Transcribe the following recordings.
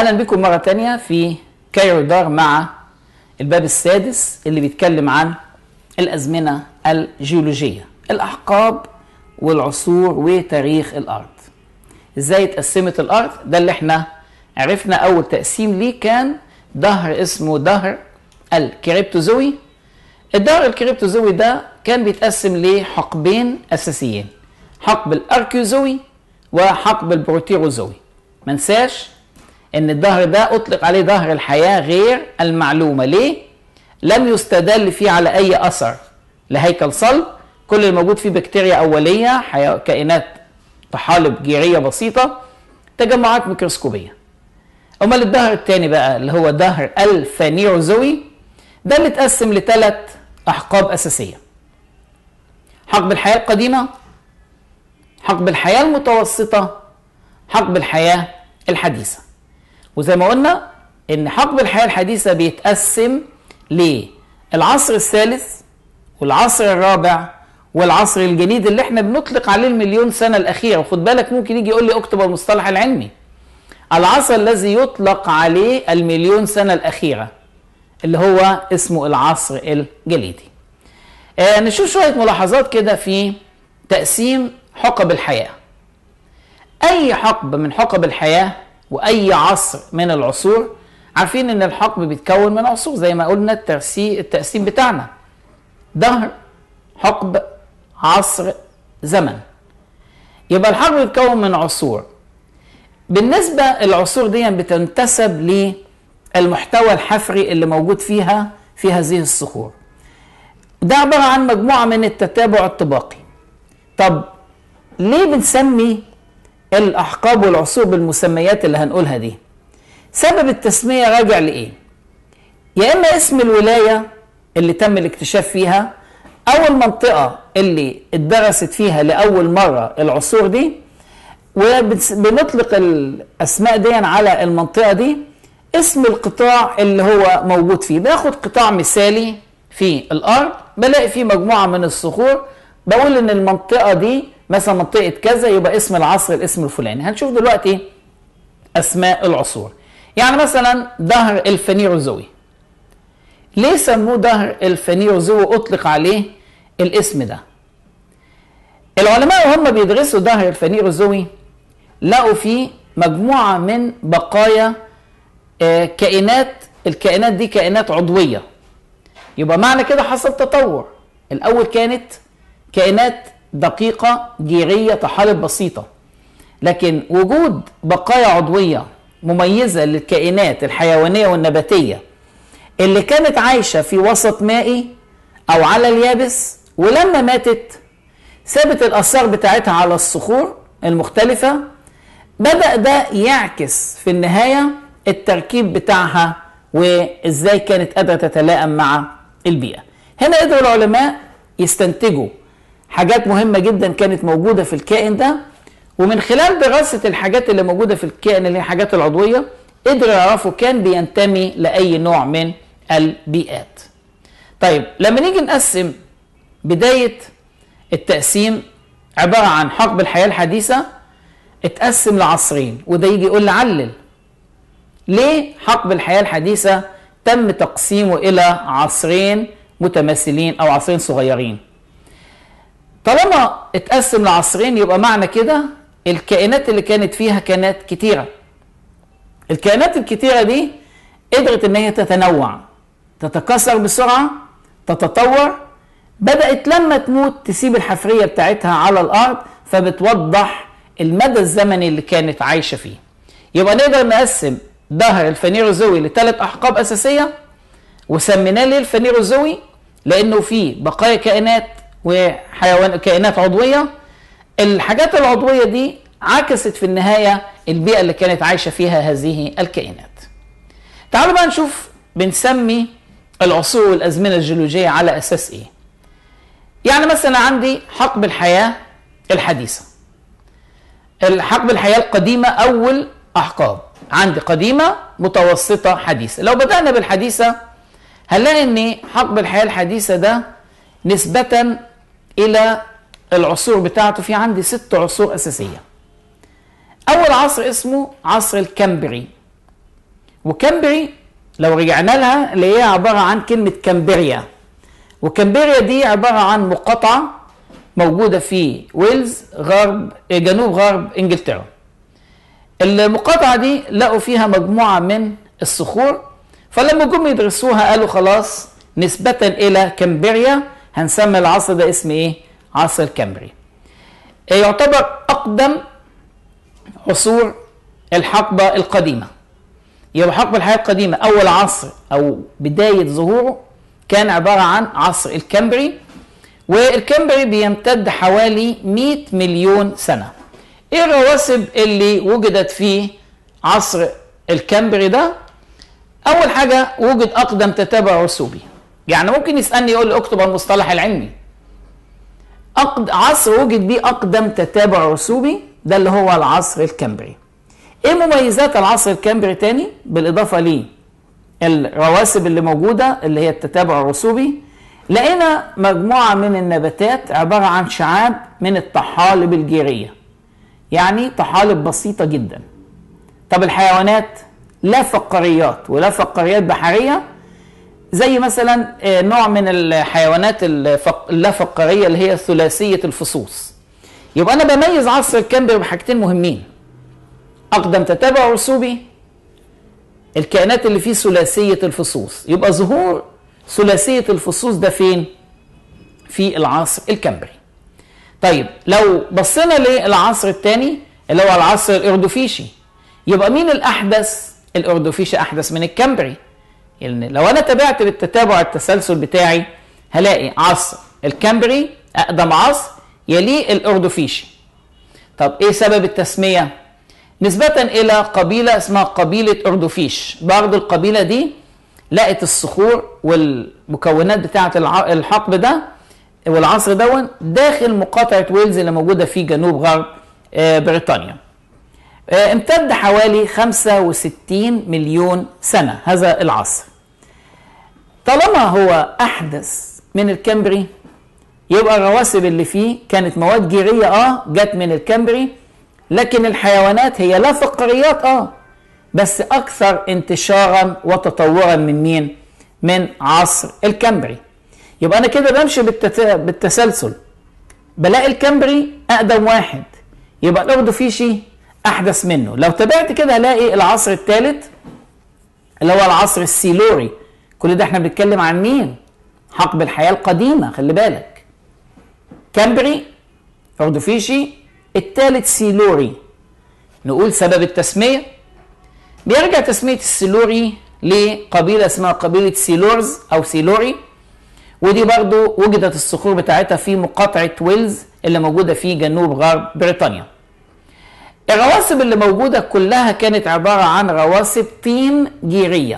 اهلا بكم مره تانية في كايرو دار مع الباب السادس اللي بيتكلم عن الازمنه الجيولوجيه الاحقاب والعصور وتاريخ الارض ازاي اتقسمت الارض ده اللي احنا عرفنا اول تقسيم ليه كان ظهر اسمه ظهر الكريبتوزوي الظهر الكريبتوزوي ده كان بيتقسم لحقبين اساسيين حقب الاركيوزوي وحقب البروتيروزوي ما ننساش ان الظهر ده اطلق عليه ظهر الحياه غير المعلومه ليه لم يستدل فيه على اي اثر لهيكل صلب كل اللي موجود فيه بكتيريا اوليه حياة كائنات طحالب جيريه بسيطه تجمعات ميكروسكوبيه امال الظهر الثاني بقى اللي هو ظهر الفانيروزوي ده اللي اتقسم لثلاث احقاب اساسيه حقب الحياه القديمه حقب الحياه المتوسطه حقب الحياه الحديثه وزي ما قلنا ان حقب الحياه الحديثه بيتقسم للعصر الثالث والعصر الرابع والعصر الجديد اللي احنا بنطلق عليه المليون سنه الاخيره وخد بالك ممكن يجي يقول لي اكتب المصطلح العلمي العصر الذي يطلق عليه المليون سنه الاخيره اللي هو اسمه العصر الجليدي آه نشوف شويه ملاحظات كده في تقسيم حقب الحياه اي حقب من حقب الحياه واي عصر من العصور عارفين ان الحقب بيتكون من عصور زي ما قلنا الترسي التقسيم بتاعنا ظهر حقب عصر زمن يبقى الحقب بيتكون من عصور بالنسبة العصور دي بتنتسب للمحتوى الحفري اللي موجود فيها في هذه الصخور ده عبارة عن مجموعة من التتابع الطباقي طب ليه بنسمي الأحقاب والعصور بالمسميات اللي هنقولها دي سبب التسمية راجع لإيه يا إما اسم الولاية اللي تم الاكتشاف فيها أو المنطقة اللي اتدرست فيها لأول مرة العصور دي وبنطلق الأسماء دي على المنطقة دي اسم القطاع اللي هو موجود فيه باخد قطاع مثالي في الأرض بلاقي فيه مجموعة من الصخور بقول إن المنطقة دي مثلا منطقة كذا يبقى اسم العصر الاسم الفلاني هنشوف دلوقتي أسماء العصور يعني مثلا ظهر الفنيروزوي ليه سموه ظهر الفنيروزوي أطلق عليه الاسم ده العلماء وهم بيدرسوا ظهر الفنيروزوي لقوا فيه مجموعة من بقايا كائنات الكائنات دي كائنات عضوية يبقى معنى كده حصل تطور الأول كانت كائنات دقيقة جيرية طحالب بسيطة لكن وجود بقايا عضوية مميزة للكائنات الحيوانية والنباتية اللي كانت عايشة في وسط مائي أو على اليابس ولما ماتت سابت الآثار بتاعتها على الصخور المختلفة بدأ ده يعكس في النهاية التركيب بتاعها وإزاي كانت قادرة تتلائم مع البيئة هنا قدروا العلماء يستنتجوا حاجات مهمة جدا كانت موجودة في الكائن ده ومن خلال دراسة الحاجات اللي موجودة في الكائن اللي هي الحاجات العضوية قدروا يعرفوا كان بينتمي لأي نوع من البيئات طيب لما نيجي نقسم بداية التقسيم عبارة عن حقب الحياة الحديثة اتقسم لعصرين وده يجي يقول لي علل ليه حقب الحياة الحديثة تم تقسيمه إلى عصرين متماثلين أو عصرين صغيرين طالما اتقسم لعصرين يبقى معنى كده الكائنات اللي كانت فيها كانت كتيرة الكائنات الكتيرة دي قدرت ان هي تتنوع تتكاثر بسرعة تتطور بدأت لما تموت تسيب الحفرية بتاعتها على الأرض فبتوضح المدى الزمني اللي كانت عايشة فيه يبقى نقدر نقسم ظهر الفنيروزوي لثلاث أحقاب أساسية وسميناه ليه الفنيروزوي لأنه فيه بقايا كائنات وحيوان كائنات عضويه الحاجات العضويه دي عكست في النهايه البيئه اللي كانت عايشه فيها هذه الكائنات تعالوا بقى نشوف بنسمي العصور والازمنه الجيولوجيه على اساس ايه يعني مثلا عندي حقب الحياه الحديثه الحقب الحياه القديمه اول احقاب عندي قديمه متوسطه حديثه لو بدانا بالحديثه هنلاقي ان حقب الحياه الحديثه ده نسبه الى العصور بتاعته في عندي ست عصور اساسيه اول عصر اسمه عصر الكمبري وكامبري لو رجعنا لها اللي هي عبارة عن كلمة كامبريا وكامبريا دي عبارة عن مقاطعة موجودة في ويلز غرب جنوب غرب انجلترا المقاطعة دي لقوا فيها مجموعة من الصخور فلما جم يدرسوها قالوا خلاص نسبة إلى كامبريا هنسمي العصر ده اسم إيه؟ عصر الكامبري. يعتبر أقدم عصور الحقبة القديمة. يبقى حقبة الحياة القديمة أول عصر أو بداية ظهوره كان عبارة عن عصر الكامبري والكامبري بيمتد حوالي 100 مليون سنة. إيه الرواسب اللي وجدت في عصر الكامبري ده؟ أول حاجة وجد أقدم تتابع رسوبي. يعني ممكن يسألني يقول لي اكتب المصطلح العلمي. أقد... عصر وجد بيه أقدم تتابع رسوبي ده اللي هو العصر الكامبري. ايه مميزات العصر الكامبري تاني بالاضافه ليه الرواسب اللي موجوده اللي هي التتابع الرسوبي لقينا مجموعه من النباتات عباره عن شعاب من الطحالب الجيريه يعني طحالب بسيطه جدا طب الحيوانات لا فقاريات ولا فقاريات بحريه زي مثلا نوع من الحيوانات اللا فقاريه اللي هي ثلاثيه الفصوص يبقى انا بميز عصر الكامبري بحاجتين مهمين اقدم تتابع رسوبي الكائنات اللي فيه ثلاثيه الفصوص يبقى ظهور ثلاثيه الفصوص ده فين في العصر الكامبري طيب لو بصينا للعصر الثاني اللي هو العصر الاردوفيشي يبقى مين الاحدث الاردوفيشي احدث من الكامبري يعني لو انا تابعت بالتتابع التسلسل بتاعي هلاقي عصر الكامبري اقدم عصر يليه الاردوفيشي طب ايه سبب التسميه نسبة إلى قبيلة اسمها قبيلة أردوفيش برضه القبيلة دي لقت الصخور والمكونات بتاعة الحقب ده والعصر دون داخل مقاطعة ويلز اللي موجودة في جنوب غرب بريطانيا امتد حوالي 65 مليون سنة هذا العصر طالما هو أحدث من الكامبري يبقى الرواسب اللي فيه كانت مواد جيرية اه جت من الكامبري لكن الحيوانات هي لا فقاريات اه بس اكثر انتشارا وتطورا من مين من عصر الكامبري يبقى انا كده بمشي بالتت... بالتسلسل بلاقي الكامبري اقدم واحد يبقى الاردوفيشي احدث منه لو تابعت كده هلاقي العصر الثالث اللي هو العصر السيلوري كل ده احنا بنتكلم عن مين حقب الحياه القديمه خلي بالك كامبري اردوفيشي الثالث سيلوري نقول سبب التسمية بيرجع تسمية السيلوري لقبيلة اسمها قبيلة سيلورز أو سيلوري ودي برضو وجدت الصخور بتاعتها في مقاطعة ويلز اللي موجودة في جنوب غرب بريطانيا الرواسب اللي موجودة كلها كانت عبارة عن رواسب طين جيرية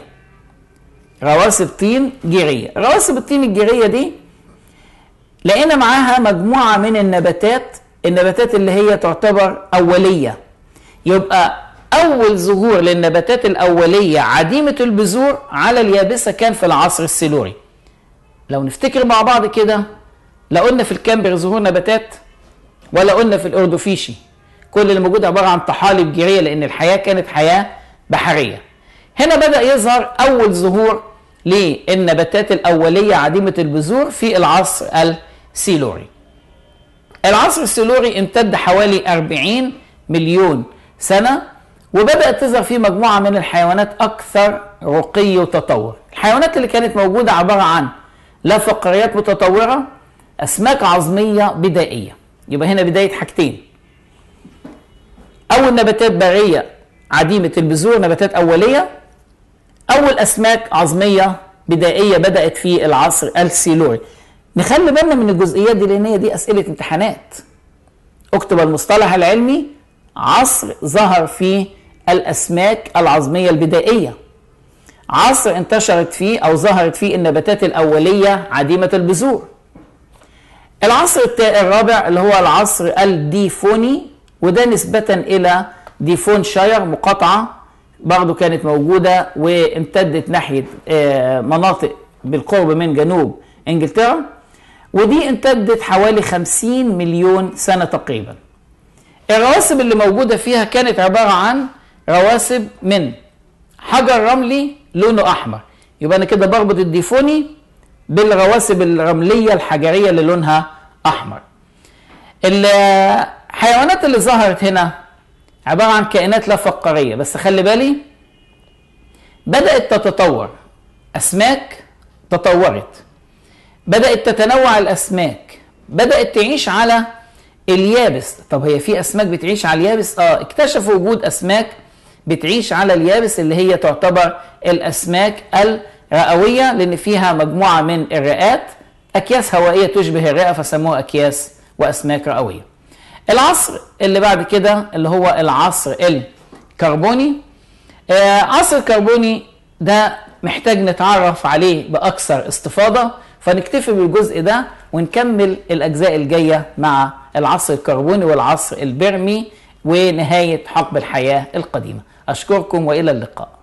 رواسب طين جيرية رواسب الطين الجيرية دي لقينا معاها مجموعة من النباتات النباتات اللي هي تعتبر أولية يبقى أول ظهور للنباتات الأولية عديمة البذور على اليابسة كان في العصر السيلوري لو نفتكر مع بعض كده لا قلنا في الكامبر ظهور نباتات ولا قلنا في الأردوفيشي كل اللي موجود عبارة عن طحالب جيرية لأن الحياة كانت حياة بحرية هنا بدأ يظهر أول ظهور للنباتات الأولية عديمة البذور في العصر السيلوري العصر السيلوري امتد حوالي 40 مليون سنة وبدأت تظهر فيه مجموعة من الحيوانات أكثر رقي وتطور الحيوانات اللي كانت موجودة عبارة عن لا فقريات متطورة أسماك عظمية بدائية يبقى هنا بداية حاجتين أول نباتات برية عديمة البذور نباتات أولية أول أسماك عظمية بدائية بدأت في العصر السيلوري نخلي بالنا من الجزئيات دي لان هي دي اسئله امتحانات اكتب المصطلح العلمي عصر ظهر فيه الاسماك العظميه البدائيه عصر انتشرت فيه او ظهرت فيه النباتات الاوليه عديمه البذور العصر الرابع اللي هو العصر الديفوني وده نسبة إلى ديفون شاير مقاطعة برضو كانت موجودة وامتدت ناحية مناطق بالقرب من جنوب إنجلترا ودي امتدت حوالي 50 مليون سنة تقريبا الرواسب اللي موجودة فيها كانت عبارة عن رواسب من حجر رملي لونه احمر يبقى انا كده بربط الديفوني بالرواسب الرمليه الحجريه اللي لونها احمر الحيوانات اللي ظهرت هنا عباره عن كائنات لا فقاريه بس خلي بالي بدات تتطور اسماك تطورت بدات تتنوع الاسماك بدات تعيش على اليابس طب هي في اسماك بتعيش على اليابس اه اكتشفوا وجود اسماك بتعيش على اليابس اللي هي تعتبر الاسماك الرئويه لان فيها مجموعه من الرئات اكياس هوائيه تشبه الرئه فسموها اكياس واسماك رئويه العصر اللي بعد كده اللي هو العصر الكربوني آه عصر الكربوني ده محتاج نتعرف عليه باكثر استفاضه فنكتفي بالجزء ده ونكمل الاجزاء الجايه مع العصر الكربوني والعصر البرمي ونهايه حقب الحياه القديمه اشكركم والى اللقاء